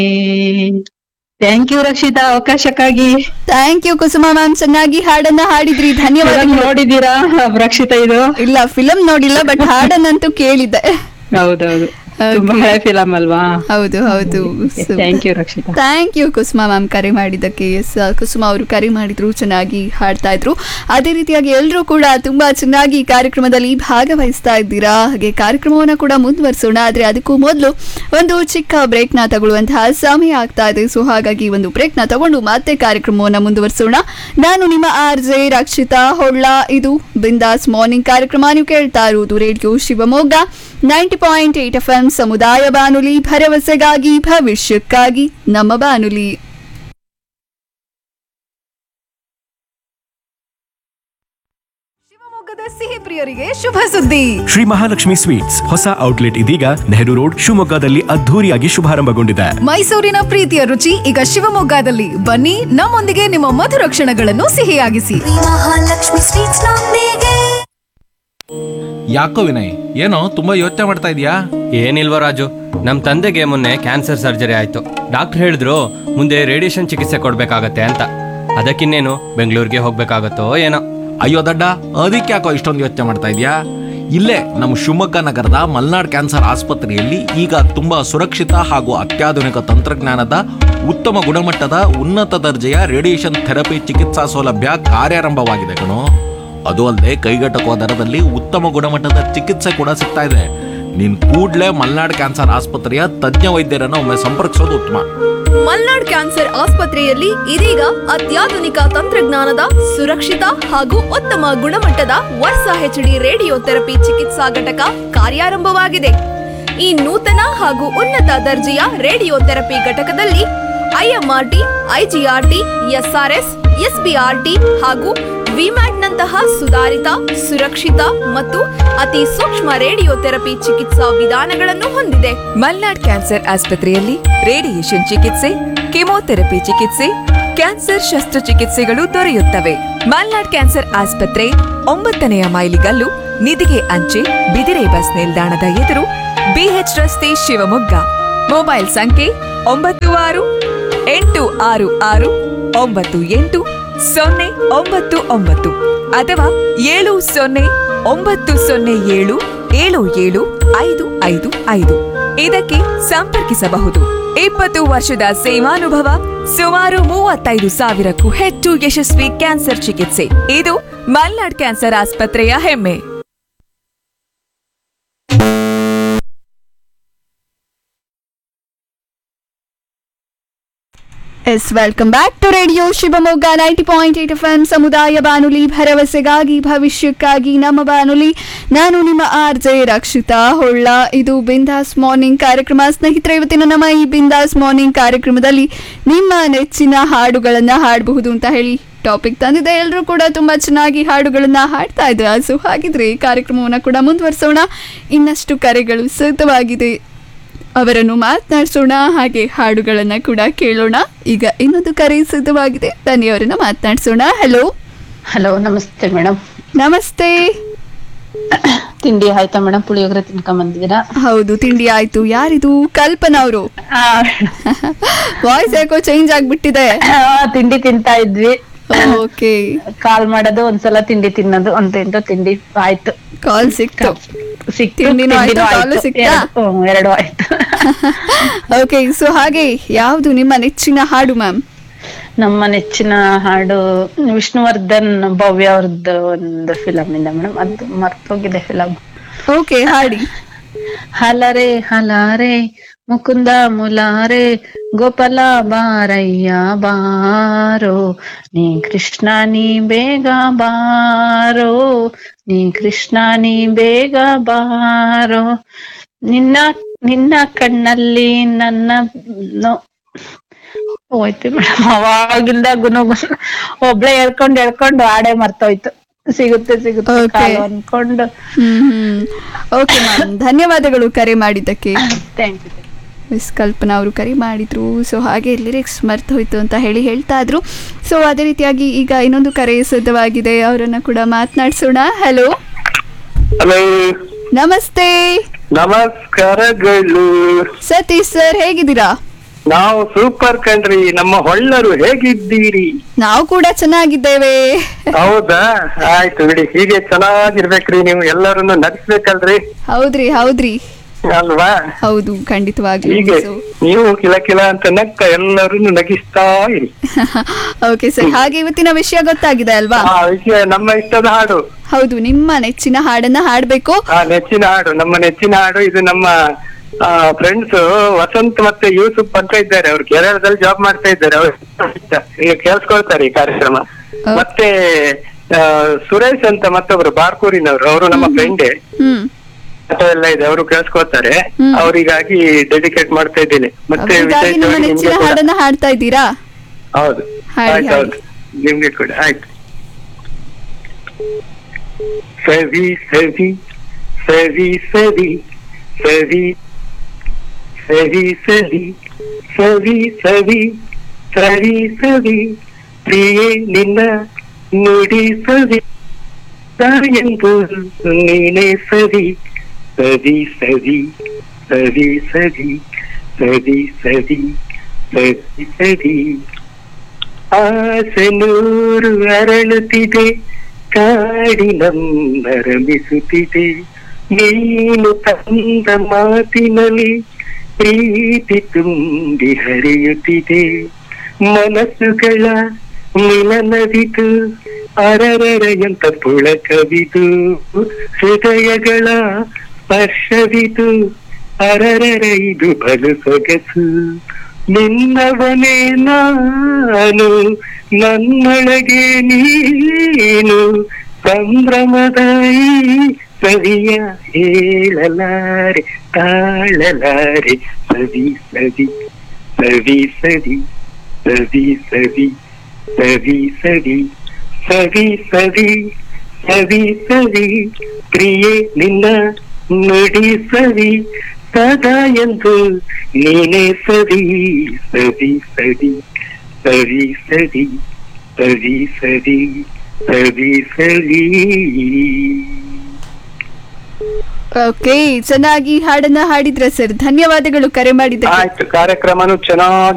Thank you Rakshita ಅವಕಾಶಕ್ಕಾಗಿ thank you Kusuma ma'am ಚೆನ್ನಾಗಿ ಹಾಡನ್ನ ಹಾಡಿದ್ರಿ ಫಿಲಂ ಧನ್ಯವಾದಗಳು ನೋಡಿದೀರಾ ರಕ್ಷಿತಾ ಇದು ಇಲ್ಲ ಫಿಲಂ ನೋಡಿಲ್ಲ ಬಟ್ ಹಾಡನ್ನಂತೂ ಕೇಳಿದ್ದೆ ಹೌದೌದು ತುಂಬಾ ಹಳೆ ಫಿಲಂ ಅಲ್ವಾ ಹೌದು ಹೌದು thank you Rakshita thank you Kusuma ma'am ಕರೆ ಮಾಡಿದ್ದಕ್ಕೆ ಎಸ್ ಕುಸುಮ ಅವರು ಕರೆ ಮಾಡಿದ್ರು ಚೆನ್ನಾಗಿ ಹಾಡ್ತಾ ಇದ್ರು ಅದೇ ರೀತಿಯಾಗಿ ಎಲ್ಲರೂ ಕೂಡ ತುಂಬಾ ಚೆನ್ನಾಗಿ ಈ ಕಾರ್ಯಕ್ರಮದಲ್ಲಿ ಭಾಗವಹಿಸ್ತಾ ಇದ್ದೀರಾ ಹಾಗೆ ಕಾರ್ಯಕ್ರಮವನ್ನು ಕೂಡ ಮುಂದುವರಿಸೋಣ ಆದ್ರೆ ಅದಕ್ಕೂ ಮೊದಲು ಒಂದು ಚಿಕ್ಕ ಬ್ರೇಕ್ನ ತಗೊಳ್ಳುವಂತಹ ಸಮಯ ಆಗ್ತಾ ಇದೆ ಸೊ ಹಾಗಾಗಿ ಒಂದು ಬ್ರೇಕ್ನ ತಗೊಂಡು ಮತ್ತೆ ಕಾರ್ಯಕ್ರಮವನ್ನು ಮುಂದುವರಿಸೋಣ ನಾನು ನಿಮ್ಮ ಆರ್ ಜೆ ರಕ್ಷಿತಾ ಹೊಳ್ಳ ಇದು ಬಿಂದಾಸ್ ಮಾರ್ನಿಂಗ್ ಕಾರ್ಯಕ್ರಮ ನೀವು ಕೇಳ್ತಾ ಇರುವುದು radio Shivamogga ninety point eight F M ಸಮುದಾಯ ಬಾನುಲಿ ಭರವಸೆಗಾಗಿ ಭವಿಷ್ಯಕ್ಕಾಗಿ ನಮ್ಮ ಬಾನುಲಿ ಶಿವಮೊಗ್ಗದ ಸಿಹಿ ಪ್ರಿಯರಿಗೆ ಶುಭ ಸುದ್ದಿ ಶ್ರೀ ಮಹಾಲಕ್ಷ್ಮಿ ಸ್ವೀಟ್ಸ್ ಹೊಸ ಔಟ್ಲೆಟ್ ಇದೀಗ ನೆಹರು ರೋಡ್ ಶಿವಮೊಗ್ಗದಲ್ಲಿ ಅದ್ಧೂರಿಯಾಗಿ ಶುಭಾರಂಭಗೊಂಡಿದೆ ಮೈಸೂರಿನ ಪ್ರೀತಿಯ ರುಚಿ ಈಗ ಶಿವಮೊಗ್ಗದಲ್ಲಿ ಬನ್ನಿ ನಮ್ಮೊಂದಿಗೆ ನಿಮ್ಮ ಮಧುರ ಕ್ಷಣಗಳನ್ನು ಸಿಹಿಯಾಗಿಸಿ ಮಹಾಲಕ್ಷ್ಮಿ ಸ್ವೀಟ್ಸ್ ನೊಂದಿಗೆ ಯಾಕೋ ವಿನಯ್ ಏನೋ ತುಂಬಾ ಯೋಚನೆ ಮಾಡ್ತಾ ಇದೀಯಾ ಏನಿಲ್ವ ರಾಜು ನಮ್ಮ ತಂದೆಗೆ ಮೊನ್ನೆ ಕ್ಯಾನ್ಸರ್ ಸರ್ಜರಿ ಆಯ್ತು ಡಾಕ್ಟರ್ ಹೇಳಿದ್ರು ಮುಂದೆ ರೇಡಿಯೇಷನ್ ಚಿಕಿತ್ಸೆ ಕೊಡ್ಬೇಕಾಗತ್ತೆ ಅಂತ ಅದಕ್ಕಿನ್ನೇನು ಬೆಂಗಳೂರಿಗೆ ಹೋಗ್ಬೇಕಾಗತ್ತೋ ಏನೋ ಅಯ್ಯೋ ದಡ್ಡ ಅದಕ್ಕೆ ಯಾಕೋ ಇಷ್ಟೊಂದು ಯೋಚನೆ ಮಾಡ್ತಾ ಇದೀಯಾ ಇಲ್ಲೇ ನಮ್ಮ ಶಿವಮೊಗ್ಗ ನಗರದ ಮಲ್ನಾಡ್ ಕ್ಯಾನ್ಸರ್ ಆಸ್ಪತ್ರೆಯಲ್ಲಿ ಈಗ ತುಂಬಾ ಸುರಕ್ಷಿತ ಹಾಗೂ ಅತ್ಯಾಧುನಿಕ ತಂತ್ರಜ್ಞಾನದ ಉತ್ತಮ ಗುಣಮಟ್ಟದ ಉನ್ನತ ದರ್ಜೆಯ ರೇಡಿಯೇಷನ್ ಥೆರಪಿ ಚಿಕಿತ್ಸಾ ಸೌಲಭ್ಯ ಕಾರ್ಯಾರಂಭವಾಗಿದೆ ಕಣೋ ಅದು ಅಲ್ಲದೆ ಕೈಗೆಟಕುವ ದರದಲ್ಲಿ ಉತ್ತಮ ಗುಣಮಟ್ಟದ ಚಿಕಿತ್ಸೆ ಕೂಡ ಸಿಗ್ತಾ ಇದೆ ನೀನ್ ಕೂಡ್ಲೇ ಮಲ್ನಾಡ್ ಕ್ಯಾನ್ಸರ್ ಆಸ್ಪತ್ರೆಯ ತಜ್ಞ ವೈದ್ಯರನ್ನು ಒಮ್ಮೆ ಸಂಪರ್ಕಿಸೋದು ಉತ್ತಮ ಮಲ್ನಾಡ್ ಕ್ಯಾನ್ಸರ್ ಆಸ್ಪತ್ರೆಯಲ್ಲಿ ಇದೀಗ ಅತ್ಯಾಧುನಿಕ ತಂತ್ರಜ್ಞಾನದ ಸುರಕ್ಷಿತ ಹಾಗೂ ಉತ್ತಮ ಗುಣಮಟ್ಟದ ವರ್ಷ ಹೆಚ್ಡಿ ರೇಡಿಯೋ ಥೆರಪಿ ಚಿಕಿತ್ಸಾ ಘಟಕ ಕಾರ್ಯಾರಂಭವಾಗಿದೆ ಈ ನೂತನ ಹಾಗೂ ಉನ್ನತ ದರ್ಜೆಯ ರೇಡಿಯೋ ಥೆರಪಿ ಘಟಕದಲ್ಲಿ ಐಎಂಆರ್ಟಿ ಐಜಿಆರ್ಟಿ ಎಸ್ಆರ್ಎಸ್ ಎಸ್ಬಿಆರ್ಟಿ ಹಾಗೂ ವಿಮ್ಯಾಟ್ನಂತಹ ಸುಧಾರಿತ ಸುರಕ್ಷಿತ ಮತ್ತು ಅತಿ ಸೂಕ್ಷ್ಮ ರೇಡಿಯೋ ಥೆರಪಿ ಚಿಕಿತ್ಸಾ ವಿಧಾನಗಳನ್ನು ಹೊಂದಿದೆ ಮಲ್ನಾಡ್ ಕ್ಯಾನ್ಸರ್ ಆಸ್ಪತ್ರೆಯಲ್ಲಿ ರೇಡಿಯೇಷನ್ ಚಿಕಿತ್ಸೆ ಕೆಮೊಥೆರಪಿ ಚಿಕಿತ್ಸೆ ಕ್ಯಾನ್ಸರ್ ಶಸ್ತ್ರಚಿಕಿತ್ಸೆಗಳು ದೊರೆಯುತ್ತವೆ ಮಲ್ನಾಡ್ ಕ್ಯಾನ್ಸರ್ ಆಸ್ಪತ್ರೆ ಒಂಬತ್ತನೆಯ ಮೈಲಿಗಲ್ಲು ನಿಧಿಗೆ ಅಂಚೆ ಬಿದಿರೆ ಬಸ್ ನಿಲ್ದಾಣದ ಎದುರು ಬಿಎಚ್ ರಸ್ತೆ ಶಿವಮೊಗ್ಗ ಮೊಬೈಲ್ ಸಂಖ್ಯೆ ಒಂಬತ್ತು ಆರು ಎಂಟು ಆರು ಆರು ಒಂಬತ್ತು ಎಂಟು ಸೊನ್ನೆ ಒಂಬತ್ತು ಒಂಬತ್ತು ಅಥವಾ ಏಳು ಸೊನ್ನೆ ಒಂಬತ್ತು ಸೊನ್ನೆ ಏಳು ಏಳು ಏಳು ಐದು ಐದು ಐದು ಇದಕ್ಕೆ ಸಂಪರ್ಕಿಸಬಹುದು ಇಪ್ಪತ್ತು ವರ್ಷದ ಸೇವಾನುಭವ ಸುಮಾರು ಮೂವತ್ತೈದು ಸಾವಿರಕ್ಕೂ ಹೆಚ್ಚು ಯಶಸ್ವಿ ಕ್ಯಾನ್ಸರ್ ಚಿಕಿತ್ಸೆ ಇದು ಮಲ್ನಾಡ್ ಕ್ಯಾನ್ಸರ್ ಆಸ್ಪತ್ರೆಯ ಹೆಮ್ಮೆ yes welcome back to radio Shivamogga ninety point eight F M ಸಮುದಾಯ ಬಾನುಲಿ ಭರವಸೆಗಾಗಿ ಭವಿಷ್ಯಕ್ಕಾಗಿ ನಮ್ಮ ಬಾನುಲಿ ನಾನು ನಿಮ್ಮ ಆರ್ ಜೆ ರಕ್ಷಿತಾ ಹೊಳ್ಳ ಇದು ಬಿಂದಾಸ್ ಮಾರ್ನಿಂಗ್ ಕಾರ್ಯಕ್ರಮ ಸ್ನೇಹಿತರೆ ಇವತ್ತಿನ ನಮ್ಮ ಈ ಬಿಂದಾಸ್ ಮಾರ್ನಿಂಗ್ ಕಾರ್ಯಕ್ರಮದಲ್ಲಿ ನಿಮ್ಮ ನೆಚ್ಚಿನ ಹಾಡುಗಳನ್ನು ಹಾಡಬಹುದು ಅಂತ ಹೇಳಿ ಟಾಪಿಕ್ ತಂದಿದೆ ಎಲ್ಲರೂ ಕೂಡ ತುಂಬ ಚೆನ್ನಾಗಿ ಹಾಡುಗಳನ್ನು ಹಾಡ್ತಾ ಇದ್ದಾರೆ ಸೊ ಹಾಗಿದ್ರೆ ಈ ಕಾರ್ಯಕ್ರಮವನ್ನು ಕೂಡ ಮುಂದುವರಿಸೋಣ ಇನ್ನಷ್ಟು ಕರೆಗಳು ಸಿದ್ಧವಾಗಿದೆ ಅವರನ್ನು ಮಾತನಾಡಿಸೋಣ ಹಾಗೆ ಹಾಡುಗಳನ್ನು ಕೂಡ ಕೇಳೋಣ ಈಗ ಇನ್ನೊಂದು ಕರೆ ಸಿದ್ಧವಾಗಿದೆ ಬನ್ನಿ ಅವರನ್ನ ಮಾತನಾಡಿಸೋಣ ಹಲೋ ಹಲೋ ನಮಸ್ತೆ ಮೇಡಮ್ ನಮಸ್ತೆ ತಿಂಡಿ ಆಯ್ತಾ ಮೇಡಮ್ ಪುಳಿಯೋಗರೆ ತಿನ್ಕೊಂಡ್ ಬಂದಿದ್ದೀರಾ ಹೌದು ತಿಂಡಿ ಆಯ್ತು ಯಾರಿದು ಕಲ್ಪನಾ ಅವರು ವಾಯ್ಸ್ ಯಾಕೋ ಚೇಂಜ್ ಆಗ್ಬಿಟ್ಟಿದೆ ಆ, ತಿಂಡಿ ತಿಂತಾ ಇದ್ವಿ ಓಕೆ ಕಾಲ್ ಮಾಡೋದು ಒಂದ್ಸಲ ತಿಂಡಿ ತಿನ್ನೋದು ಅಂತ ಎಂಟು ತಿಂಡಿ ಆಯ್ತು ಕಾಲ್ ಸಿಕ್ತು ಸಿಕ್ತು ತಿಂಡಿನೂ ಆಯ್ತು, ತಿಂಡಿನೂ ಕಾಲು ಆಯ್ತು. ಸಿಕ್ತಾ? ಎರಡು- ಹ್ಮ್, ಎರಡು ಆಯ್ತು ಓಕೆ ಸೊ ಹಾಗೆ ಯಾವುದು ನಿಮ್ಮ ನೆಚ್ಚಿನ ಹಾಡು ಮ್ಯಾಮ್ ನಮ್ಮ ನೆಚ್ಚಿನ ಹಾಡು ವಿಷ್ಣುವರ್ಧನ್ ಭವ್ಯ ಅವ್ರದ್ದು ಒಂದು ಫಿಲಮ್ ಇಂದ ಮೇಡಮ್ ಅದು ಮರ್ತೋಗಿದೆ ಫಿಲಮ್ ಓಕೆ ಹಾಡಿ ಹಲರೆ ಹಲಾರೆ ಮುಕುಂದ ಮುಲಾರೆ ಗೋಪಾಲ ಬಾರಯ್ಯ ಬಾರೋ ನೀ ಕೃಷ್ಣ ನೀ ಬೇಗ ಬಾರೋ ನೀ ಕೃಷ್ಣ ನೀ ಬೇಗ ಬಾರೋ ನಿನ್ನ ನಿನ್ನ ಕಣ್ಣಲ್ಲಿ ನನ್ನ ನೋ ಹೋಯ್ತು ಮೇಡಮ್ ಅವಾಗಿಂದ ಗುನುಗುನು ಒಬ್ಳೆ ಹೇಳ್ಕೊಂಡ್ ಹೇಳ್ಕೊಂಡು ಹಾಡೇ ಮರ್ತೋಯ್ತು ಸಿಗುತ್ತೆ ಸಿಗುತ್ತೆ Okay. ಕಾಲು ಅನ್ಕೊಂಡು ಹ್ಮ್ ಹ್ಮ್ ಓಕೆ ಮ್ಯಾಮ್ ಧನ್ಯವಾದಗಳು ಕರೆ ಮಾಡಿದ್ದಕ್ಕೆ ಥ್ಯಾಂಕ್ ಯು ಮಿಸ್ ಕಲ್ಪನಾ ಅವರು ಕರೆ ಮಾಡಿದ್ರು ಸೊ ಹಾಗೆ ಲಿರಿಕ್ಸ್ ಮರ್ತು ಹೋಯ್ತು ಅಂತ ಹೇಳಿ ಹೇಳ್ತಾ ಇದ್ರು ಸೊ ಅದೇ ರೀತಿಯಾಗಿ ಈಗ ಇನ್ನೊಂದು ಕರೆ ಸಿದ್ಧವಾಗಿದೆ ಅವರನ್ನ ಕೂಡ ಮಾತನಾಡಿಸೋಣ ಹಲೋ ಹಲೋ ನಮಸ್ತೆ ನಮಸ್ಕಾರಗಳು ಸತೀಶ್ ಸರ್ ಹೇಗಿದ್ದೀರಾ ನಾವು ಸೂಪರ್ ಕಣ್ರಿ ನಮ್ಮ ಹೊಳ್ಳರು ಹೇಗಿದ್ದೀರಿ ನಾವು ಕೂಡ ಚೆನ್ನಾಗಿದ್ದೇವೆ ಹೌದಾ ಆಯ್ತು ಬಿಡಿ ಹೀಗೆ ಚೆನ್ನಾಗಿರ್ಬೇಕ್ರಿ ನೀವು ಎಲ್ಲರನ್ನು ನಗಿಸ್ಬೇಕಲ್ರಿ ಹೌದ್ರಿ ಹೌದ್ರಿ ಅಲ್ವಾ ಹೌದು ಖಂಡಿತವಾಗ್ಲೂ ಹೀಗೆ ನೀವು ಕಿಲ ಕಿಲ ಅಂತ ನಗ್ತ ಎಲ್ಲರನ್ನು ನಗಿಸ್ತಾ ಇರಿ ಓಕೆ ಸರ್ ಹಾಗೆ ಇವತ್ತಿನ ವಿಷಯ ಗೊತ್ತಾಗಿದೆ ಅಲ್ವಾ ಆ ವಿಷಯ ನಮ್ಮ ಇಷ್ಟದ ಹಾಡು ಹೌದು ನಿಮ್ಮ ನೆಚ್ಚಿನ ಹಾಡನ್ನ ಹಾಡ್ಬೇಕು ಆ ನೆಚ್ಚಿನ ಹಾಡು ನಮ್ಮ ನೆಚ್ಚಿನ ಹಾಡು ಇದು ನಮ್ಮ ಫ್ರೆಂಡ್ಸ್ ವಸಂತ್ ಮತ್ತೆ ಯೂಸುಫ್ ಅಂತ ಇದ್ದಾರೆ ಅವ್ರು ಕೇರಳದಲ್ಲಿ ಜಾಬ್ ಮಾಡ್ತಾ ಇದ್ದಾರೆ ಅವ್ರು ಈಗ ಕೇಳಿಸ್ಕೊಳ್ತಾರೆ ಈ ಕಾರ್ಯಕ್ರಮ ಮತ್ತೆ ಆ, ಸುರೇಶ್ ಅಂತ ಮತ್ತೊಬ್ರು ಬಾರ್ಕೂರಿನವರು ಅವರು ನಮ್ಮ ಫ್ರೆಂಡೇ ಹ್ಮ್ ಆಟೋ ಎಲ್ಲ ಇದೆ ಅವರು ಕೇಳಿಸ್ಕೊತಾರೆ ಹ್ಮ್. ಅವರಿಗಾಗಿ ಡೆಡಿಕೇಟ್ ಮಾಡ್ತಾ ಇದ್ದೇನೆ ಮತ್ತೆ ಅವ್ರಿಗಾಗಿ ನಿಮ್ಮ ವಿಶೇಷವಾಗಿ ನೆಚ್ಚಿನ ನಿಮ್ಗೆ ಕೂಡ ಹಾಡನ್ನ ಹಾಡ್ತಾ ಇದ್ದೀರಾ ಹೌದು ಹಾಡಿ, ಆಯ್ತು ಹೌದು ನಿಮ್ಗೆ ಕೂಡ ಆಯ್ತು ಸವಿ ಸವಿ ಸವಿ ಸವಿ ಸವಿ ಸವಿ ಸವಿ ಸವಿ ಸವಿ ಸವಿ ಸವಿ ಪ್ರಿಯೆ ನಿನ್ನ ನುಡಿ ಸವಿ ಎಂದು ನೀನೆ ಸವಿ ಸವಿ ಸವಿ ಸವಿ ಸವಿ ಸವಿ ಸವಿ ಸವಿ ಸವಿ ಆಸೆ ನೂರು ಅರಳುತ್ತಿದೆ ಕಾಡಿನಂಬರಮಿಸುತ್ತಿದೆ ನೀನು ತಂದ ಮಾತಿನಲ್ಲಿ ಪ್ರೀತಿ ತುಂಬಿ ಹರಿಯುತ್ತಿದೆ ಮನಸ್ಸುಗಳ ಮಿಲನವಿದು ಅರರರ ಎಂತ ಪುಳಕವಿದು ಹೃದಯಗಳ ಸ್ಪರ್ಶವಿದು ಅರರರ ಇದು ಬಲು ಸೊಗಸು ನಿನ್ನವನೇ ನಾನು ನನ್ನೊಳಗೆ ನೀನು ಸಂಭ್ರಮದ ಈ ಸವಿಯ ಹೇಳಲಾರೆ ತಾಳಲಾರೆ ಸವಿ ಸವಿ ಸವಿ ಸವಿ ಸವಿ ಸವಿ ಸವಿ ಸವಿ ಸವಿ ಸವಿ ಸವಿ ಸವಿ ಪ್ರಿಯೆ ನಿನ್ನ ನುಡಿ ಸವಿ ಸದಾ ಎಂದು ನೀನೇ ಸವಿ ಸವಿ ಸವಿ ಸವಿ ಸವಿ ಸವಿ ಸವಿ ಸವಿ ಸವಿ ಓಕೆ ಚೆನ್ನಾಗಿ ಹಾಡನ್ನ ಹಾಡಿದ್ರ ಸರ್ ಧನ್ಯವಾದಗಳು ಕರೆ ಮಾಡಿದ್ದಕ್ಕೆ ಆಯ್ತು ಕಾರ್ಯಕ್ರಮನು ಚೆನ್ನಾಗಿ